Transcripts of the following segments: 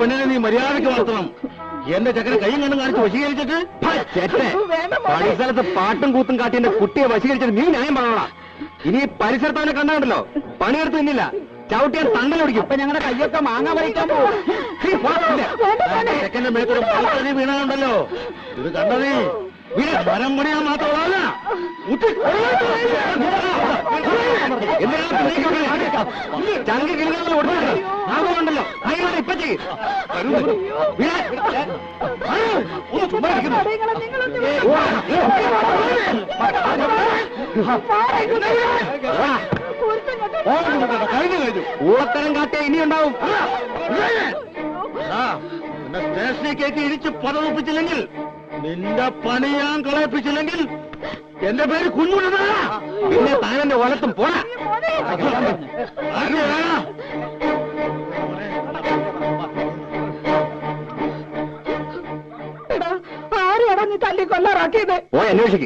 പെണ്ണിനെ നീ മര്യാദയ്ക്ക് വളർത്തണം എന്റെ ചക്കര കൈയും കണ്ണും കാണിച്ച് വശീകരിച്ചിട്ട് പണിസ്ഥലത്ത് പാട്ടും കൂത്തും കാട്ടി എന്റെ കുട്ടിയെ വശീകരിച്ചിട്ട് നീ ന്യായം പറഞ്ഞോളാ ഇനി ഈ പരിസരത്ത് അവനെ കണ്ടാണ്ടല്ലോ പണിയെടുത്ത് നിന്നില്ല ചവിട്ടിയാൻ തണ്ടലൊടിക്കും അപ്പൊ ഞങ്ങളുടെ കയ്യൊക്കെ മാങ്ങ പറിക്കാൻ പോകും ചെക്കന്റെ മേത്തൊരു പാൽക്കറി വീണുണ്ടല്ലോ ഇത് കണ്ടതേ വീട് മരം പണിയാൻ മാത്രമല്ല ചങ്ക് കിളികളിൽ ഒടുക്കണ്ടല്ലോ ആകുന്നുണ്ടല്ലോ അതിനോട് ഇപ്പൊ ചെയ്യും ഊളത്തരം കാട്ടിയ ഇനി ഉണ്ടാവും സ്റ്റേഷനിൽ കയറ്റി ഇടിച്ച് പതവിപ്പിച്ചില്ലെങ്കിൽ നിന്റെ പണി ഞാൻ കളയിപ്പിച്ചില്ലെങ്കിൽ എന്റെ പേര് കുഞ്ഞുണ്ണ പിന്നെ താനെന്റെ ഒലത്തും പോടാ ആരെയാണോ നീ തല്ലി കൊല്ലാറാക്കിയത് ഓ അന്വേഷിക്ക്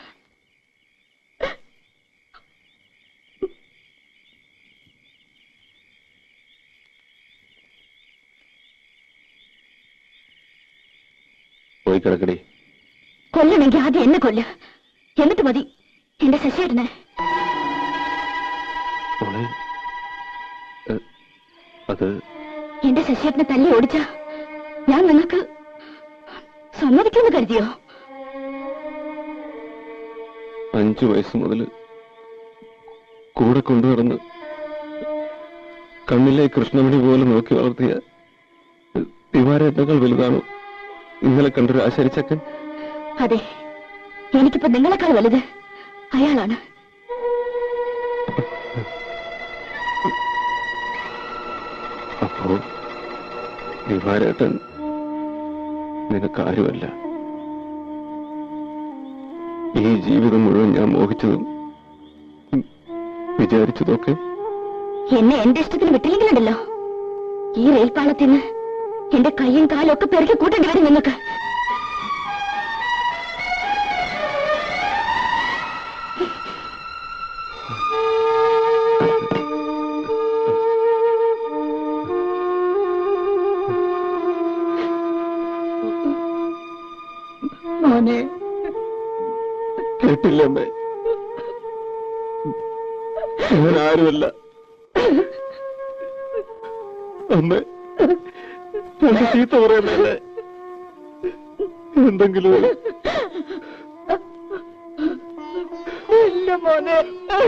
പോയി കിടക്കടി കൊല്ലണമെങ്കിൽ ആദ്യം എന്നെ കൊല്ല എന്നിട്ട് മതി എന്റെ ശശിയേട്ടന് മോളെ ഏ, അത് എന്റെ ശശിയേട്ടനെ തല്ലി ഓടിച്ച ഞാൻ നിങ്ങൾക്ക് സമ്മതിക്കുമെന്ന് കരുതിയോ അഞ്ചു വയസ്സ് മുതൽ കൂടെ കൊണ്ടുനടന്ന് കണ്ണിലെ കൃഷ്ണമണി പോലെ നോക്കി വളർത്തിയ തിവാരേട്ടകൾ വലുതാണോ ഇന്നലെ കണ്ടൊരു ആശരിച്ചക്കൻ അതെ എനിക്കിപ്പോ നിങ്ങളെക്കാൾ വലുത് അയാളാണ് അപ്പോ ദിവാരേട്ടൻ നിനക്കാരുമല്ല ഈ ജീവിതം മുഴുവൻ ഞാൻ മോഹിച്ചതും ഉം, വിചാരിച്ചതൊക്കെ എന്നെ എന്റെ ഇഷ്ടത്തിന് വിട്ടില്ലെങ്കിലുണ്ടല്ലോ ഈ റെയിൽപാളത്തിൽ നിന്ന് എന്റെ കൈയും കാലും ഒക്കെ പെറുക്കി കൂട്ടേണ്ടി വരും നിങ്ങൾക്ക് മോനെ കേട്ടില്ല അമ്മേ ഞാൻ ആരുമല്ല അമ്മേ എന്നെ ചീത്ത പറയുന്നല്ലേ എന്തെങ്കിലും ഒരു ഇല്ല മോനെ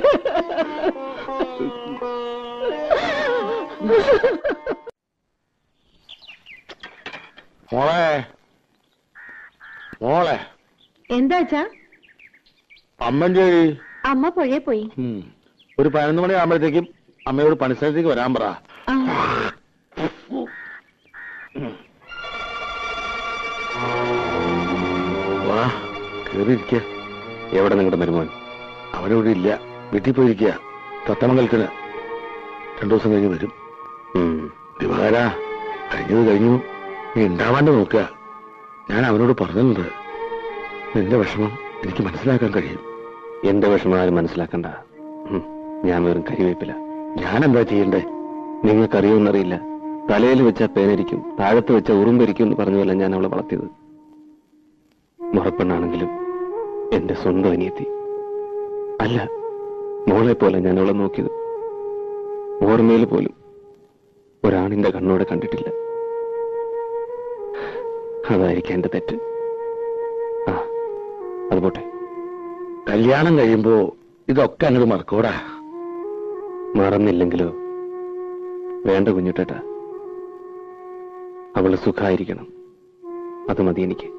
മോളെ മോളെ എന്താ വെച്ചാ അമ്മന്റെ അമ്മ പുഴയെ പോയി ഉം. ഒരു പതിനൊന്ന് മണി ആകുമ്പോഴത്തേക്കും അമ്മയോട് പണിസ്ഥലത്തേക്ക് വരാൻ പറ വാ കേറിയിരിക്ക എവിടെ നിങ്ങളുടെ മരുമോൻ അവനിവിടെ ഇല്ല വീട്ടിൽ പോയിരിക്കുക തത്തമംഗലത്തിന് രണ്ടു ദിവസം കഴിഞ്ഞ് വരും ഉം. ദിവാര കഴിഞ്ഞത് കഴിഞ്ഞു നീ ഉണ്ടാവാണ്ട് നോക്കുക ഞാൻ അവനോട് പറഞ്ഞിട്ടുണ്ട് നിന്റെ വിഷമം എനിക്ക് മനസ്സിലാക്കാൻ കഴിയും എന്റെ വിഷമം ആരും മനസ്സിലാക്കണ്ട ഉം. ഞാൻ വെറും കരിവേപ്പില ഞാൻ എന്താ ചെയ്യണ്ടേ നിങ്ങൾക്കറിയുമെന്നറിയില്ല തലയിൽ വെച്ച പേനരിക്കും താഴത്ത് വെച്ച ഉറുമ്പരിക്കും എന്ന് പറഞ്ഞ പോലെ ഞാൻ അവളെ വളർത്തിയത് മുറപ്പെണ്ണാണെങ്കിലും എന്റെ സ്വന്തം അനിയത്തി അല്ല മോളെ പോലെ ഞാൻ അവളെ നോക്കിയത് ഓർമ്മയിൽ പോലും ഒരാണിന്റെ കണ്ണോടെ കണ്ടിട്ടില്ല അതായിരിക്കും എന്റെ തെറ്റ് ആ അത് പോട്ടെ കല്യാണം കഴിയുമ്പോ ഇതൊക്കെ അങ്ങോട്ട് മറക്കൂടാ മറന്നില്ലെങ്കിലോ വേണ്ട കുഞ്ഞുട്ടേട്ടാ അവള് സുഖായിരിക്കണം അത് മതി എനിക്ക്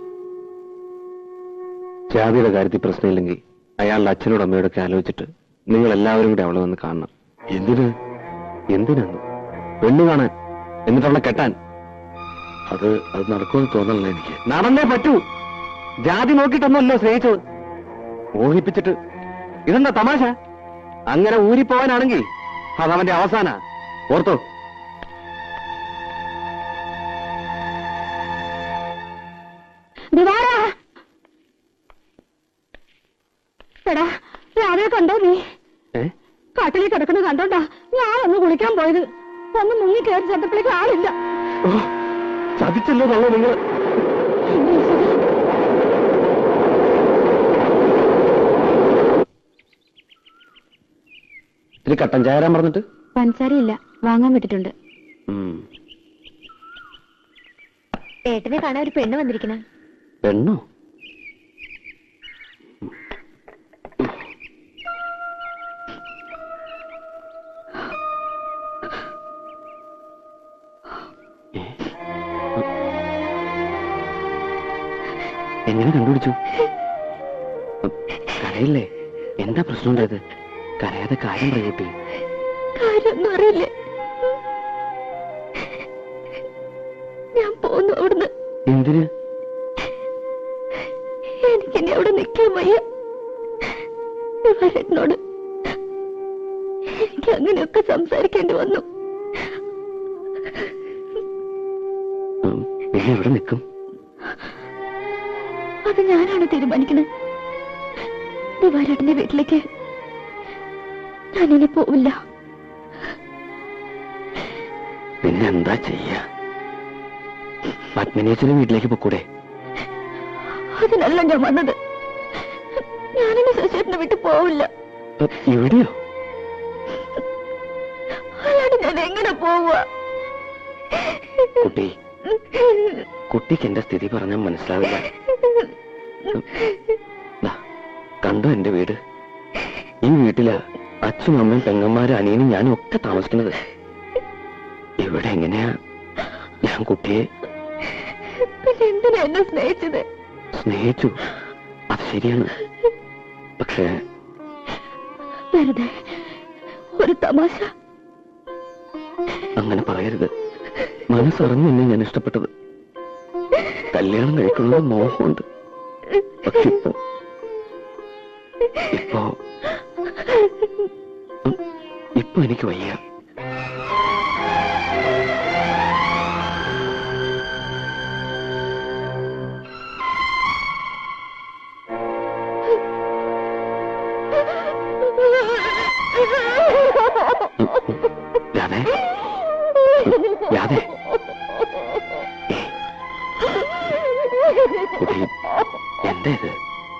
ജാതിയുടെ കാര്യത്തിൽ പ്രശ്നമില്ലെങ്കിൽ അയാളുടെ അച്ഛനോടും അമ്മയോടൊക്കെ ആലോചിച്ചിട്ട് നിങ്ങൾ എല്ലാവരും കൂടി അവളെ വന്ന് കാണണം എന്തിന് എന്തിനാണ് പെണ്ണു കാണാൻ എന്നിട്ട് അവളെ കെട്ടാൻ അത് അത് നടക്കുമെന്ന് തോന്നണല്ലോ എനിക്ക് നടന്നേ പറ്റൂ ജാതി നോക്കിയിട്ടൊന്നുമല്ലോ സ്നേഹിച്ചത് മോഹിപ്പിച്ചിട്ട് ഇതെന്താ തമാശ അങ്ങനെ ഊരിപ്പോവാനാണെങ്കിൽ അതവന്റെ അവസാന ഓർത്തോ ദിവാര എടാ രാവിലെ കണ്ടോ നീ ഏ കാട്ടിലേക്ക് കിടക്കുന്നത് കണ്ടോണ്ടാ ഞാൻ ഒന്ന് കുളിക്കാൻ പോയത് ഒന്ന് മുങ്ങി കയറി ചെന്നപ്പോഴേക്ക് ആളില്ല ഓ, ചതിച്ചല്ലോ തള്ള നിങ്ങൾ ഇത്തിരി കട്ടൻ ചായ തരാൻ പറഞ്ഞിട്ട് പഞ്ചസാരയില്ല വാങ്ങാൻ വിട്ടിട്ടുണ്ട് ഏട്ടനെ കാണാൻ ഒരു പെണ്ണ് വന്നിരിക്കണ പെണ്ണോ ഏ? എങ്ങനെ കണ്ടുപിടിച്ചു കരയില്ലേ എന്താ പ്രശ്നം ഉണ്ടായത് കരയാതെ കാര്യം പറയൂട്ടി കാര്യമൊന്നും അറിയില്ലേ ഞാൻ പോന്നു അവിടുന്ന് എന്തിന് എനിക്കിനി അവിടെ നിൽക്കാൻ വയ്യ വരനോട് എനിക്ക് അങ്ങനെയൊക്കെ സംസാരിക്കേണ്ടി വന്നു ഉം, പിന്നെ എവിടെ നിൽക്കും അത് ഞാനാണ് തീരുമാനിക്കുന്നത് ദിവാരേട്ടന്റെ വീട്ടിലേക്ക് ഞാനിനി പോവില്ല പിന്നെ എന്താ ചെയ്യാ പത്മിനേച്ചിന്റെ വീട്ടിലേക്ക് പൊക്കൂടെ അതിനല്ല ഞാൻ വന്നത് ഞാനിനി ശശിയേട്ടനെ വിട്ടു പോവില്ല ഉം, ഇവിടെയോ അല്ലാണ്ട് ഞാൻ എങ്ങനെ പോവുക കുട്ടി കുട്ടിക്ക് എന്റെ സ്ഥിതി പറഞ്ഞാൽ മനസ്സിലാവില്ല ദാ, കണ്ടോ എന്റെ വീട് ഈ വീട്ടിലാ അച്ഛനും അമ്മയും പെങ്ങന്മാരും അനിയനും ഞാനും ഒക്കെ താമസിക്കുന്നത് ഇവിടെ എങ്ങനെയാ ഞാൻ കുട്ടിയെ പിന്നെ എന്തിനാ എന്നെ സ്നേഹിച്ചത് സ്നേഹിച്ചു അത് ശരിയാണ് പക്ഷേ വെറുതെ ഒരു തമാശ അങ്ങനെ പറയരുത് മനസ്സറിഞ്ഞു എന്നെ ഞാൻ ഇഷ്ടപ്പെട്ടത് കല്യാണം കഴിക്കുന്നത് മോഹമുണ്ട് പക്ഷെ ഇപ്പൊ ഇപ്പോ ഉം, ഇപ്പൊ എനിക്ക് വയ്യ ഉം, ഉം. രാധേ രാധേ കുട്ടി എന്താ ഇത്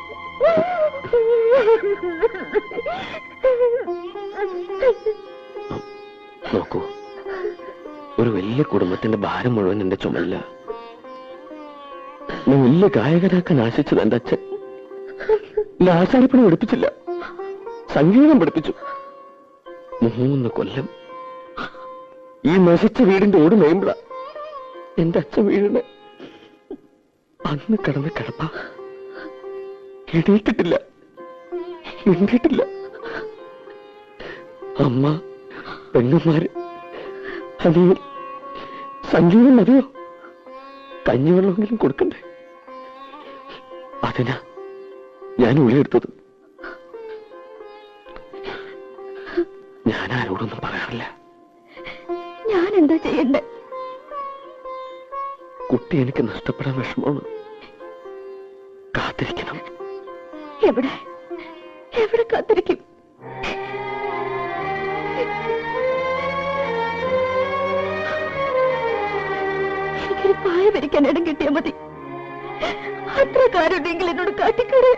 നോക്കൂ ഒരു വലിയ കുടുംബത്തിന്റെ ഭാരം മുഴുവൻ എന്റെ ചുമല്ല ഞാൻ വലിയ ഗായകനാക്കാൻ ആശിച്ചത് എന്റെ അച്ഛൻ എന്നെ ആശാരിപ്പണി പഠിപ്പിച്ചില്ല സംഗീതം പഠിപ്പിച്ചു മൂന്ന് കൊല്ലം ഈ നശിച്ച വീടിന്റെ ഓട് മേമ്പള എന്റെ അച്ഛൻ വീടിന് അന്ന് കിടന്ന് കിടപ്പ എണീറ്റിട്ടില്ല മിണ്ടിയിട്ടില്ല അമ്മ പെണ്ണുമാര് അനിയൻ സംഗീതം മതിയോ കഞ്ഞിവെള്ളമെങ്കിലും കൊടുക്കണ്ടേ അതിനാ ഞാൻ ഉളിയെടുത്തത് ഞാൻ ആരോടൊന്നും പറയാറില്ല ഞാൻ എന്താ ചെയ്യണ്ടേ കുട്ടി എനിക്ക് നഷ്ടപ്പെടാൻ വിഷമമാണ് കാത്തിരിക്കണം എവിടെ എവിടെ കാത്തിരിക്കും എനിക്കൊരു പായ വരിക്കാൻ ഇടം കിട്ടിയാൽ മതി അത്ര കാര്യമുണ്ടെങ്കിൽ എന്നോട് കാട്ടിക്കൂടെ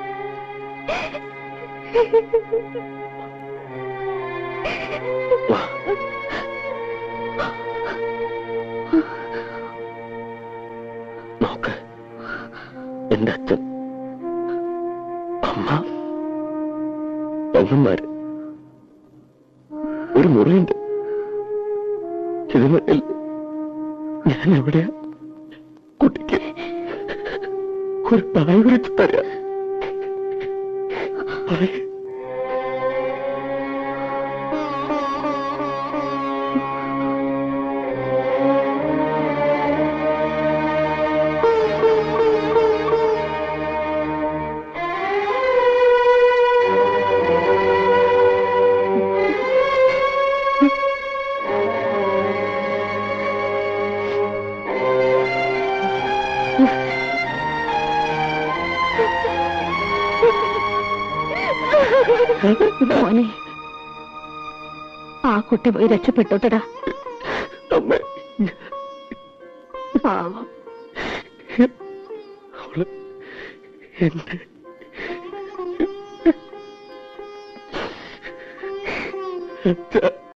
വാ നോക്ക് എന്റെ അച്ഛൻ അമ്മ പെങ്ങന്മാര് ഒരു മുറിയുണ്ട് ഇതിനിടയിൽ ഞാൻ എവിടെയാ കുട്ടിക്ക് ഒരു പായ വിരിച്ച് തരാം പറയേ മോനെ ആ കുട്ടി പോയി രക്ഷപ്പെട്ടോട്ടടാ അമ്മ പാവം അവള് എന്നെ അച്ഛാ